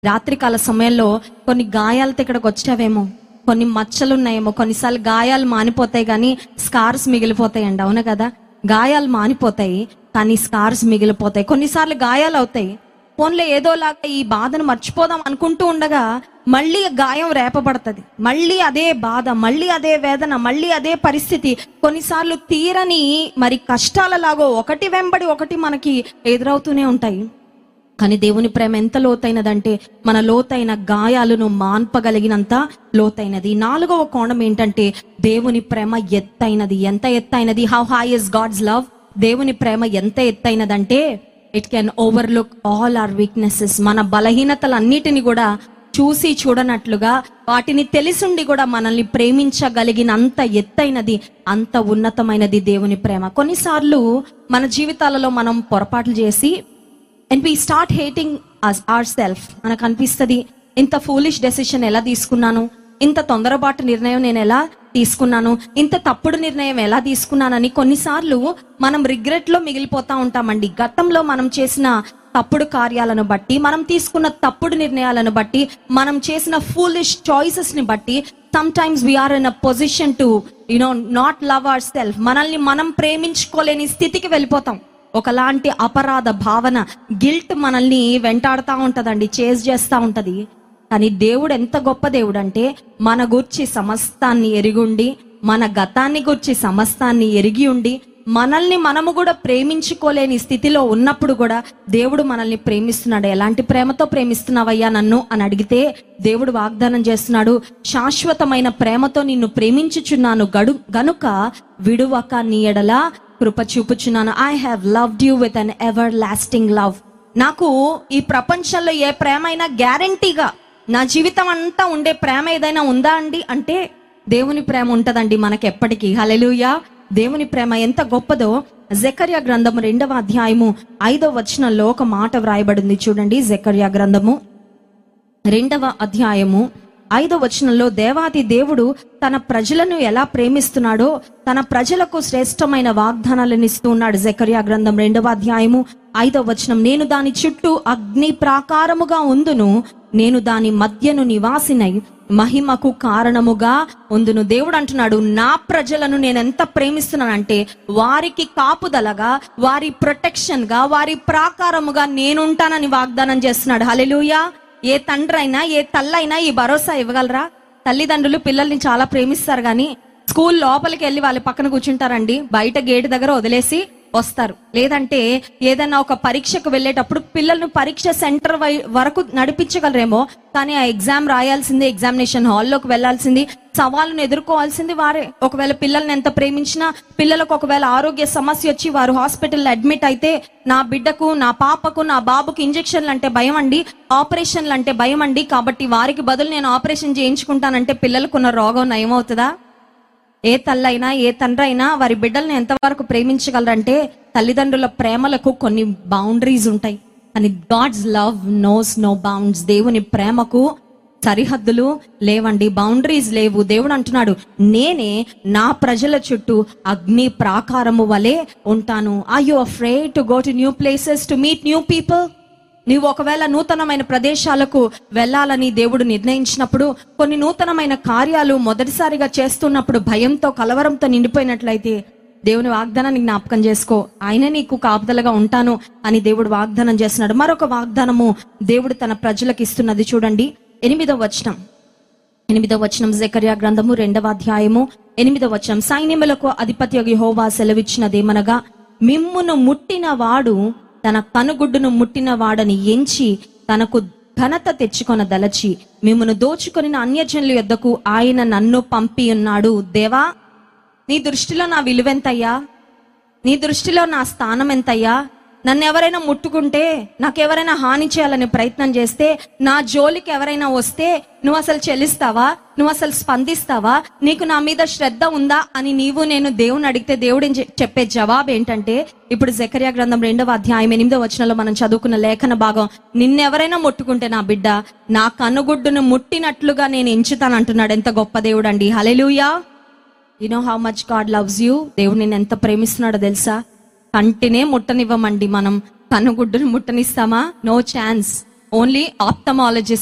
రాత్రికాల సమయంలో కొన్ని గాయాలతో ఇక్కడికి వచ్చావేమో కొన్ని మచ్చలు ఉన్నాయేమో కొన్నిసార్లు గాయాలు మానిపోతాయి కానీ స్కార్స్ మిగిలిపోతాయండి అవును కదా గాయాలు మానిపోతాయి కానీ స్కార్స్ మిగిలిపోతాయి కొన్నిసార్లు గాయాలు అవుతాయి ఫోన్లో ఏదోలాగా ఈ బాధను మర్చిపోదాం అనుకుంటూ ఉండగా మళ్ళీ గాయం రేపబడుతుంది మళ్ళీ అదే బాధ మళ్ళీ అదే వేదన మళ్ళీ అదే పరిస్థితి కొన్నిసార్లు తీరని మరి కష్టాలలాగో ఒకటి వెంబడి ఒకటి మనకి ఎదురవుతూనే ఉంటాయి కానీ దేవుని ప్రేమ ఎంత లోతైనదంటే మన లోతైన గాయాలను మాన్పగలిగినంత లోతైనది నాలుగవ కోణం ఏంటంటే దేవుని ప్రేమ ఎత్తైనది ఎంత ఎత్తైనది how high is God's love దేవుని ప్రేమ ఎంత ఎత్తైనదంటే it can overlook all our weaknesses మన బలహీనతలన్నిటిని కూడా చూసి చూడనట్లుగా వాటిని తెలిసుండి కూడా మనల్ని ప్రేమించగలిగినంత ఎత్తైనది అంత ఉన్నతమైనది దేవుని ప్రేమ కొన్నిసార్లు మన జీవితాలలో మనం పొరపాట్లు చేసి and we start hating our self మనకు అనిపిస్తుంది ఇంత ఫూలిష్ డెసిషన్ ఎలా తీసుకున్నాను ఇంత తొందరపాటు నిర్ణయం నేను ఎలా తీసుకున్నాను ఇంత తప్పుడు నిర్ణయం ఎలా తీసుకున్నానని కొన్నిసార్లు మనం రిగ్రెట్ లో మిగిలిపోతా ఉంటామండి గతంలో మనం చేసిన తప్పుడు కార్యాలను బట్టి మనం తీసుకున్న తప్పుడు నిర్ణయాలను బట్టి మనం చేసిన ఫూలిష్ చాయిసెస్ ని బట్టి some times we are in a position to you know not love our self మనల్ని మనం ప్రేమించుకోలేని స్థితికి వెళ్ళిపోతాం ఒకలాంటి అపరాధ భావన గిల్ట్ మనల్ని వెంటాడుతూ ఉంటదండి చేజ్ చేస్తూ ఉంటది కానీ దేవుడు ఎంత గొప్ప దేవుడు అంటే మన గూర్చి సమస్తాన్ని ఎరిగుండి మన గతాన్ని గూర్చి సమస్తాన్ని ఎరిగి ఉండి మనల్ని మనము కూడా ప్రేమించుకోలేని స్థితిలో ఉన్నప్పుడు కూడా దేవుడు మనల్ని ప్రేమిస్తున్నాడు ఎలాంటి ప్రేమతో ప్రేమిస్తున్నావయ్యా నన్ను అని అడిగితే దేవుడు వాగ్దానం చేస్తున్నాడు శాశ్వతమైన ప్రేమతో నిన్ను ప్రేమించుచున్నాను గడు గనుక విడువక నీ ఎడల కృప చూపుచున్నాను I have loved you with an everlasting love నాకు ఈ ప్రపంచంలో ఏ ప్రేమ అయినా గ్యారంటీగా నా జీవితం అంతా ఉండే ప్రేమ ఏదైనా ఉందా అండి అంటే దేవుని ప్రేమ ఉంటదండి మనకి ఎప్పటికీ హలెలుయా దేవుని ప్రేమ ఎంత గొప్పదో జకర్యా గ్రంథము రెండవ అధ్యాయము ఐదవ వచనంలో ఒక మాట వ్రాయబడింది చూడండి జకర్యా గ్రంథము రెండవ అధ్యాయము ఐదో వచనంలో దేవాది దేవుడు తన ప్రజలను ఎలా ప్రేమిస్తున్నాడో తన ప్రజలకు శ్రేష్టమైన వాగ్దానాలను ఇస్తూ ఉన్నాడు జకర్యా గ్రంథం రెండవ అధ్యాయము ఐదో వచనం నేను దాని చుట్టూ అగ్ని ప్రాకారముగా ఉందును నేను దాని మధ్యను నివాసినై మహిమకు కారణముగా ఉందును దేవుడు అంటున్నాడు నా ప్రజలను నేను ఎంత ప్రేమిస్తున్నానంటే వారికి కాపుదలగా వారి ప్రొటెక్షన్ గా వారి ప్రాకారముగా నేనుంటానని వాగ్దానం చేస్తున్నాడు హలెలూయా ఏ తండ్రి అయినా ఏ తల్లైనా ఈ భరోసా ఇవ్వగలరా తల్లిదండ్రులు పిల్లల్ని చాలా ప్రేమిస్తారు కానీ స్కూల్ లోపలికి వెళ్ళి వాళ్ళ పక్కన కూర్చుంటారండి బయట గేట్ దగ్గర వదిలేసి వస్తారు లేదంటే ఏదైనా ఒక పరీక్షకు వెళ్ళేటప్పుడు పిల్లల్ని పరీక్ష సెంటర్ వై- వరకు నడిపించగలరేమో కానీ ఆ ఎగ్జామ్ రాయాల్సింది ఎగ్జామినేషన్ హాల్లోకి వెళ్లాల్సింది సవాళ్ళను ఎదుర్కోవాల్సింది వారే ఒకవేళ పిల్లల్ని ఎంత ప్రేమించినా పిల్లలకు ఒకవేళ ఆరోగ్య సమస్య వచ్చి వారు హాస్పిటల్లో అడ్మిట్ అయితే నా బిడ్డకు నా పాపకు నా బాబుకు ఇంజెక్షన్లు అంటే భయం అండి ఆపరేషన్లు అంటే భయం అండి కాబట్టి వారికి బదులు నేను ఆపరేషన్ చేయించుకుంటానంటే పిల్లలకున్న రోగం నయమవుతుందా ఏ తల్లైనా ఏ తండ్రి అయినా వారి బిడ్డల్ని ఎంతవరకు ప్రేమించగలరంటే తల్లిదండ్రుల ప్రేమలకు కొన్ని బౌండరీస్ ఉంటాయి అని God's love knows no bounds దేవుని ప్రేమకు సరిహద్దులు లేవండి బౌండరీస్ లేవు దేవుడు అంటున్నాడు నేనే నా ప్రజల చుట్టూ అగ్ని ప్రాకారము వలె ఉంటాను I you afraid to go to new places to meet new people నీవు ఒకవేళ నూతనమైన ప్రదేశాలకు వెళ్ళాలని దేవుడు నిర్ణయించినప్పుడు కొన్ని నూతనమైన కార్యాలు మొదటిసారిగా చేస్తున్నప్పుడు భయంతో కలవరంతో నిండిపోయినట్లయితే దేవుని వాగ్దానాన్ని జ్ఞాపకం చేసుకో ఆయన నీకు కాపుదలగా ఉంటాను అని దేవుడు వాగ్దానం చేస్తున్నాడు మరొక వాగ్దానము దేవుడు తన ప్రజలకు ఇస్తున్నది చూడండి ఎనిమిదవ వచనం ఎనిమిదవ వచనం జకర్యా గ్రంథము రెండవ అధ్యాయము ఎనిమిదవ వచనం సైన్యములకు అధిపతి యెహోవా సెలవిచ్చినదేమనగా మిమ్మును ముట్టిన వాడు తన కనుగుడ్డును ముట్టిన వాడని ఎంచి తనకు ఘనత తెచ్చుకొన దలచి మిమ్మను దోచుకొని అన్యజనుల యొద్దకు ఆయన నన్ను పంపి ఉన్నాడు దేవా నీ దృష్టిలో నా విలువెంతయ్యా నీ దృష్టిలో నా స్థానం ఎంతయ్యా నన్ను ఎవరైనా ముట్టుకుంటే నాకెవరైనా హాని చేయాలని ప్రయత్నం చేస్తే నా జోలికి ఎవరైనా వస్తే నువ్వు అసలు చెల్లిస్తావా నువ్వు అసలు స్పందిస్తావా నీకు నా మీద శ్రద్ధ ఉందా అని నీవు నేను దేవుని అడిగితే దేవుడు ఏం చె- చెప్పే జవాబు ఏంటంటే ఇప్పుడు జకర్యా గ్రంథం రెండవ అధ్యాయం ఎనిమిదో వచనంలో మనం చదువుకున్న లేఖన భాగం నిన్నెవరైనా ముట్టుకుంటే నా బిడ్డ నా కనుగుడ్డును ముట్టినట్లుగా నేను ఎంచుతాను అంటున్నాడు ఎంత గొప్ప దేవుడు అండి hallelujah you know how much God loves you దేవుడు నేను ఎంత ప్రేమిస్తున్నాడో తెలుసా కంటినే ముట్టనివ్వమండి మనం కనుగుడ్డును ముట్టనిస్తామా నో ఛాన్స్ ఓన్లీ ఆప్థమాలజిస్ట్